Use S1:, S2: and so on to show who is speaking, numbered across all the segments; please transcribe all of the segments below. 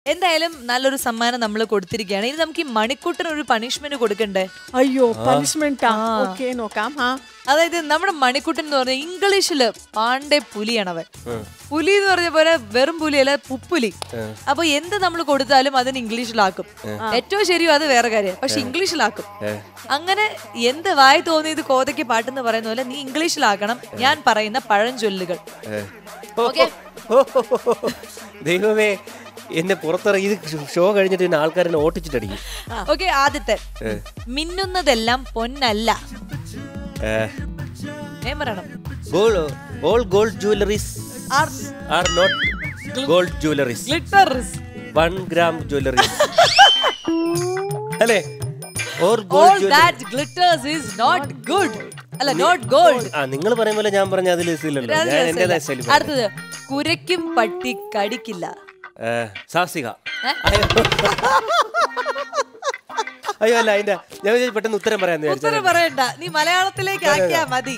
S1: എന്തായാലും നല്ലൊരു സമ്മാനം നമ്മൾ കൊടുത്തിരിക്കുകയാണ് ഇനി നമുക്ക് ഈ മണിക്കൂട്ടിന് ഒരു പണിഷ്മെന്റ് കൊടുക്കണ്ടേ
S2: അയ്യോ പണിഷ്മെന്റാ ഓക്കെ നോക്കാം ആ
S1: അതായത് നമ്മുടെ മണിക്കുട്ടൻ എന്ന് പറഞ്ഞാൽ ഇംഗ്ലീഷില് പാണ്ഡെ പുലിയാണ് അവൻ പുലി എന്ന് പറഞ്ഞ പോലെ വെറും പുലിയല്ല പുപ്പുലി അപ്പൊ എന്ത് നമ്മൾ കൊടുത്താലും അതിന് ഇംഗ്ലീഷിലാക്കും ഏറ്റവും ശരിയോ അത് വേറെ കാര്യം പക്ഷെ ഇംഗ്ലീഷിലാക്കും അങ്ങനെ എന്ത് വായി തോന്നിയത് കോതയ്ക്ക് പാട്ടെന്ന് പറയുന്ന പോലെ നീ ഇംഗ്ലീഷിലാക്കണം ഞാൻ പറയുന്ന പഴഞ്ചൊല്ലുകൾ ഓക്കെ
S3: ദൈവമേ എന്നെ പുറത്തിറങ്ങി ഇത് ഷോ കഴിഞ്ഞിട്ട് പിന്നെ ആൾക്കാരെന്നെ ഓട്ടിച്ചിട്ടടിക്കും
S1: ഓക്കെ ആദ്യത്തെ മിന്നുന്നതെല്ലാം പൊന്നല്ല ഞാൻ പറയണം
S3: gold all gold jewelleries are not gold jewelleries
S1: glitters
S3: one gram jewellery അല്ലേ or
S1: all
S3: gold
S1: that glitters is not good അല്ല നോട്ട് ഗോൾഡ്
S3: ആ നിങ്ങൾ പറയും പോലെ ഞാൻ പറഞ്ഞ അതിൽ ഇല്ലല്ലോ ഞാൻ എന്റേതായ ശൈലി പറഞ്ഞു.
S1: അടുത്തത് കുരയ്ക്കും പട്ടി കടിക്കില്ല
S3: ഏ, സാഹസിക
S1: ഏ?
S3: അയ്യോ. അയ്യോ അല്ല അതിന്റെ ഞാൻ വിചാരിച്ചു പെട്ടെന്ന് ഉത്തരം പറയാന്ന്
S1: ഉത്തരം പറയണ്ട നീ മലയാളത്തിലേക്ക് ആക്കിയാ മതി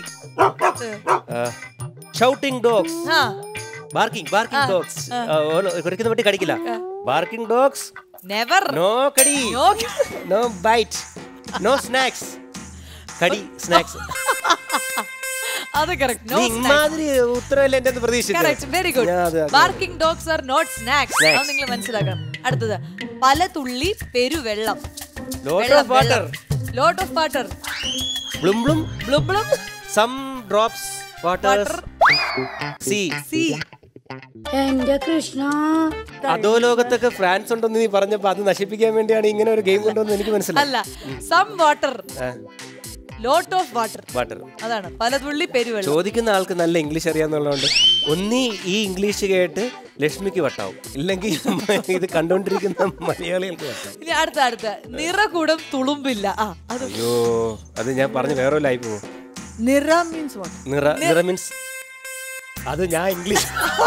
S3: ഷൗട്ടിംഗ് ഡോഗ്സ്
S1: ആ
S3: ബാർക്കിംഗ് ബാർക്കിംഗ് ഡോഗ്സ് കുരയ്ക്കുന്ന പറ്റി കടിക്കില്ല ബാർക്കിംഗ് ഡോഗ്സ്
S1: നെവർ
S3: നോ കടി നോ ബൈറ്റ് നോ സ്നാക്സ് കടി സ്നാക്സ്
S1: അത് കറക്റ്റ് നോ
S3: നീ ഇമാതിരി ഉത്തരവല്ല എന്റെ പ്രതീക്ഷിച്ചത്
S1: കറക്റ്റ് വെരി ഗുഡ്
S3: ഞാൻ അത്
S1: barking dogs are not snacks
S3: Snacks.
S1: അത് നിങ്ങൾ മനസ്സിലാക്കണം അടുത്തത് പല തുള്ളി പെരുവെള്ളം
S3: Lot of water.
S1: Lot of water
S3: ബ്ലും ബ്ലും
S1: ബ്ലുബ്ലും
S3: സം ഡ്രോപ്സ് വാട്ടർ സി
S1: സി
S4: എന്റെ കൃഷ്ണ
S3: അതോ ലോകത്തൊക്കെ ഫ്രാൻസ് ഉണ്ടെന്ന് നീ പറഞ്ഞപ്പോ അത് നശിപ്പിക്കാൻ വേണ്ടിയാണ് ഇങ്ങനെ ഒരു ഗെയിം കൊണ്ടുവന്ന് എനിക്ക് മനസ്സിലായി
S1: അല്ല some water lot of water
S3: water
S1: അതാണ് പല തുള്ളി പെരുവെള്ളം
S3: ചോദിക്കുന്ന ആൾക്ക് നല്ല ഇംഗ്ലീഷ് അറിയാന്നുള്ളതുകൊണ്ട് ഒന്നീ ഈ ഇംഗ്ലീഷ് കേട്ട് ലക്ഷ്മിക്ക് വട്ടാവും ഇല്ലെങ്കിൽ ഇത് കണ്ടോണ്ടിരിക്കുന്ന മലയാളികൾക്ക് വട്ടാവും
S1: ഇനി അടുത്ത അടുത്ത നിറകൂടം തുളുമ്പില്ല ആ അത്
S3: അയ്യോ അത് ഞാൻ പറഞ്ഞു വേറെ വല്ല ആയി പോകും
S2: നിറ മീൻസ് വാട്ട്
S3: നിറ നിറ മീൻസ് അത് ഞാൻ ഇംഗ്ലീഷ്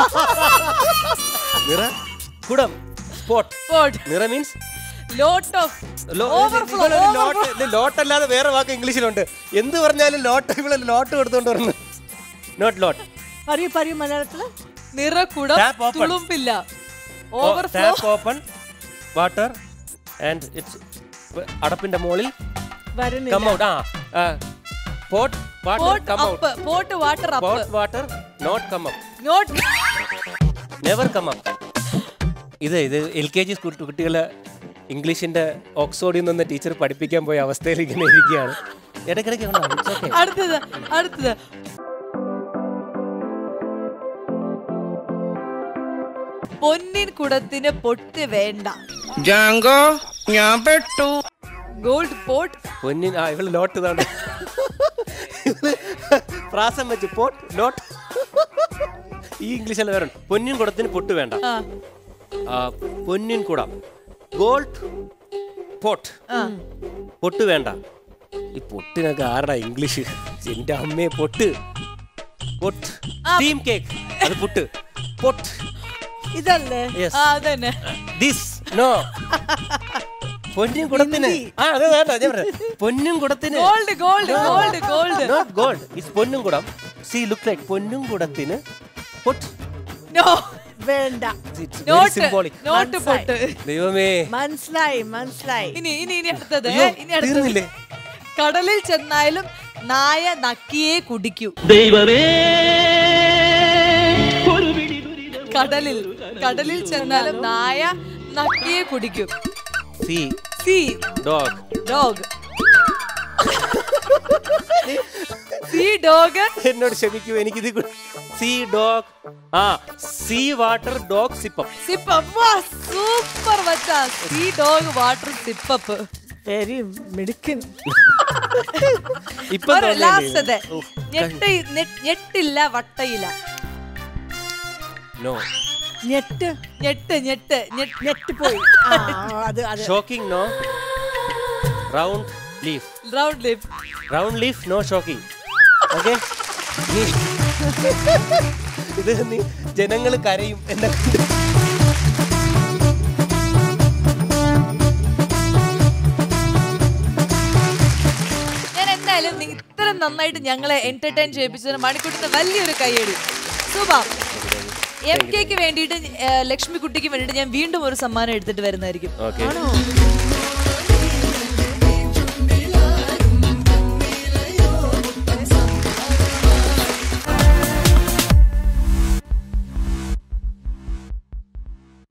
S3: നിറ കുടം സ്പോട്ട്
S1: Spot.
S3: നിറ means
S1: lot of overflow
S3: lot അല്ലാതെ വേറെ വാക്ക് ഇംഗ്ലീഷിലുണ്ട് എന്ത് പറഞ്ഞാലും ലോട്ട് ഇവിടെ ലോട്ട് കൊടുത്തോണ്ട് പറഞ്ഞു നോട്ട് ലോട്ട്
S2: പറയൂ പറയൂ മലയാളത്തില്
S1: നിറകുടം
S3: Tap open.
S1: തുളുമ്പില്ല overflow
S3: tap open water and it's അടപ്പിന്റെ മുകളിൽ
S2: വരുന്നില്ല
S3: കം ഔട്ട് ആ pot water
S1: pot
S3: come out
S1: up pot water up
S3: pot water not come up
S1: not
S3: never come up ഇത് ഇത് എൽ കെ ജി കുട്ടികളെ ഇംഗ്ലീഷിന്റെ ഓക്സ്ഫോർഡിൽ നിന്ന് teacher പഠിപ്പിക്കാൻ പോയ അവസ്ഥയിൽ ഇങ്ങനെ ഇരിക്കുകയാണ് ഇടയ്ക്കിടയ്ക്ക് ഉണ്ടാവും. It's okay.
S1: അടുത്തത് അടുത്തത് പൊന്നിൻ കുടത്തിന് പൊട്ട് വേണ്ട
S5: ജാങ്കോ ഞാൻ പെട്ടു
S1: ഗോൾഡ് പോട്ട്
S3: പൊന്നിൻ ആ ഇവള് ലോട്ട് ഇതാണ് ഇവള് പ്രാസം വെച്ച് പോട്ട് ലോട്ട് ഈ ഇംഗ്ലീഷല്ല വേറെ ഉണ്ട്. പൊന്നിൻ കുടത്തിന് പൊട്ട് വേണ്ട
S1: ആ
S3: ആ, പൊന്നിൻ കുടം ഗോൾഡ് പോട്ട് പൊട്ട് വേണ്ട ഈ പൊട്ടിനൊക്കെ ആരുടെ ഇംഗ്ലീഷ് എന്റെ അമ്മയെ പൊട്ട് പൊട്ട് സ്റ്റീം കേക്ക് അത് പൊട്ട് പൊട്ട്
S2: ഇതല്ലേ
S3: യെസ്
S1: ആ അതന്നെ
S3: ദിസ് നോ പൊന്നിൻ കുടത്തിന് ആ അത് വേണ്ട ഞാൻ പറയാം പൊന്നും കുടത്തിന്
S1: gold gold gold gold
S3: not gold is പൊന്നും കുടം സി ലുക്ക് ലൈക്ക് പൊന്നും കുടത്തിന് പൊട്ട്
S1: നോ
S2: വേണ്ട
S1: നോട്ട്
S3: സിംബോളിക്
S1: നോട്ട് പൊട്ട്
S3: ദൈവമേ
S2: മനസ്സിലായി മനസ്സിലായി
S1: ഇനി ഇനി ഇനി അടുത്തത്
S3: അയ്യോ,
S1: ഇനി അടുത്തത്
S3: തീർന്നില്ലേ?
S1: കടലിൽ ചെന്നാലും നായ നക്കിയേ കുടിക്കൂ കടലിൽ കടലിൽ ചെന്നാലും നായ നക്കിയേ കുടിക്കും
S3: see
S1: see
S3: dog
S1: dog see dog
S3: എന്നോട് ക്ഷമിക്കൂ എനിക്കിത് സി ഡോഗ് ആ സി വാട്ടർ ഡോഗ് സിപ്പം
S1: സിപ്പപ്പ് സൂപ്പർ വച്ചാ സി ഡോഗ് വാട്ടർ സിപ്പപ്പ്
S2: വെരി മിടുക്കൻ
S3: ഇപ്പം
S1: ലാസ്റ്റത്തെ ഞെട്ട് ഞെ- ഞെട്ടില്ല വട്ടയില്ല
S3: നോ
S2: ഞെട്ട്
S1: ഞെട്ട് ഞെട്ട് ഞെട്ട്
S2: ഞെട്ട് പോയി ആ, അത് അത്
S3: shocking no round leaf
S1: round lip
S3: round leaf no shocking okay ഇത് നീ ജനങ്ങൾ കരയും എന്നെ കണ്ട്.
S1: ഞാൻ എന്തായാലും നി- ഇത്രയും നന്നായിട്ട് ഞങ്ങളെ എന്റർടൈൻ ചെയ്യിപ്പിച്ചതിന് മണിക്കൂട്ടിന് വലിയൊരു കൈയടി സൂപ്പർ എം കെക്ക് വേണ്ടിയിട്ട് ലക്ഷ്മി കുട്ടിക്ക് വേണ്ടിയിട്ട് ഞാൻ വീണ്ടും ഒരു സമ്മാനം എടുത്തിട്ട് വരുന്നതായിരിക്കും
S3: ഓക്കെ